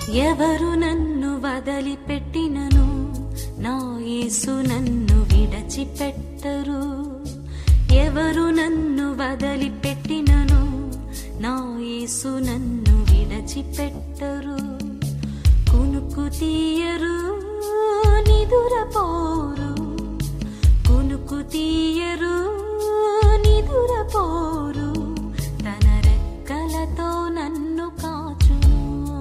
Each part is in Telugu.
ఎవరు నన్ను వదిలిపెట్టినను నా యేసు నన్ను విడచిపెట్టరు ఎవరు నన్ను వదిలిపెట్టినను నా యేసు నన్ను విడచిపెట్టరు కునుకు తీయరు నిదురపోరు కునుకు తీయరు నిదురపోరు తన రెక్కలతో నన్ను కాచును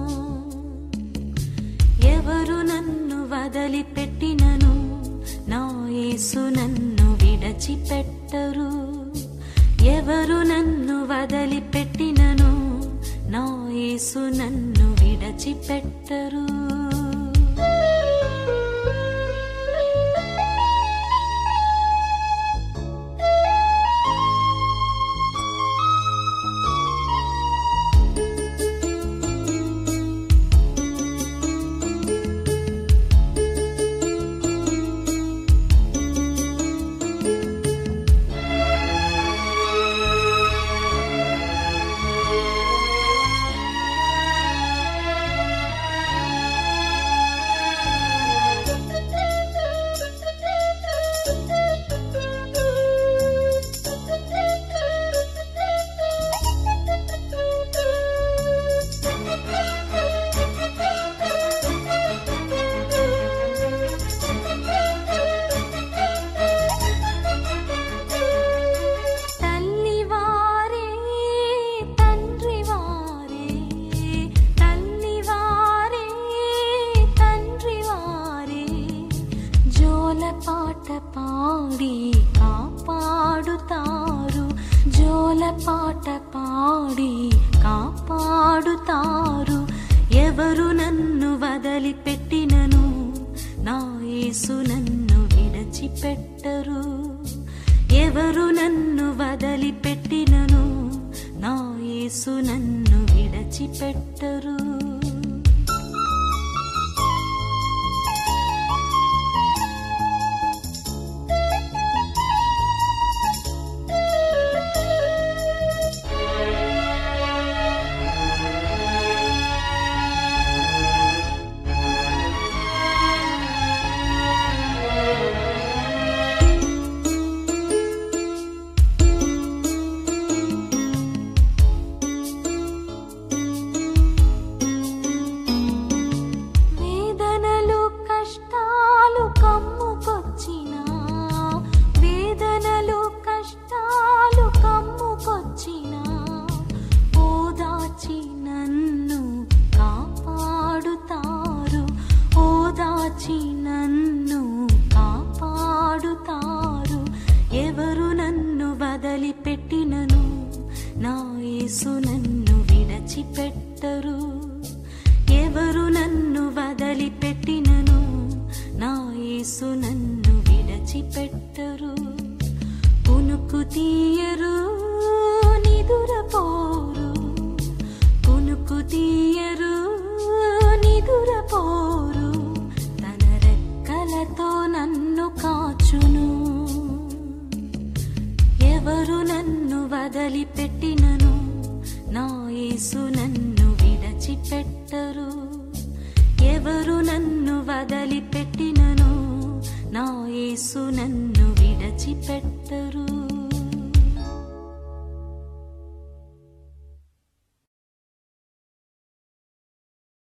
ఎవరు నన్ను వదిలిపెట్టినను నా యేసు నన్ను విడచిపెట్టరు ఎవరు నన్ను వదిలిపెట్టినను నా యేసు నన్ను విడచిపెట్టరు తల్లివారే తండ్రివారే తల్లివారే తండ్రివారే జోలపాట పాడి కాపాడుతారు జోలపాట పాడి కాపాడుతారు ఎవరు నన్ను వదిలిపెట్టినను నా యేసు నన్ను విడచిపెట్టరు ఎవరు నన్ను వదిలిపెట్టినను నా యేసు నన్ను విడచిపెట్టరు వేదనలు కష్టాలు కమ్ముకొచ్చినా వేదనలు కష్టాలు కమ్ముకొచ్చినా ఓదాచి నన్ను కాపాడుతారు ఓదాచి నన్ను కాపాడుతారు ఎవరు నన్ను వదిలిపెట్టినను నా యేసు నన్ను విడచిపెట్టరు ఎవరు నన్ను వదిలిపెట్టినను నా యేసు నన్ను విడచిపెట్టరు కునుకు తీయరు నిదురపోరు కునుకు తీయరు నిదురపోరు తన రెక్కలతో నన్ను కాచును ఎవరు నన్ను వదిలిపెట్టినను నా యేసు నన్ను విడచిపెట్టరు ఎవరు నన్ను వదిలిపెట్టినను నా యేసు నన్ను విడచిపెట్టరు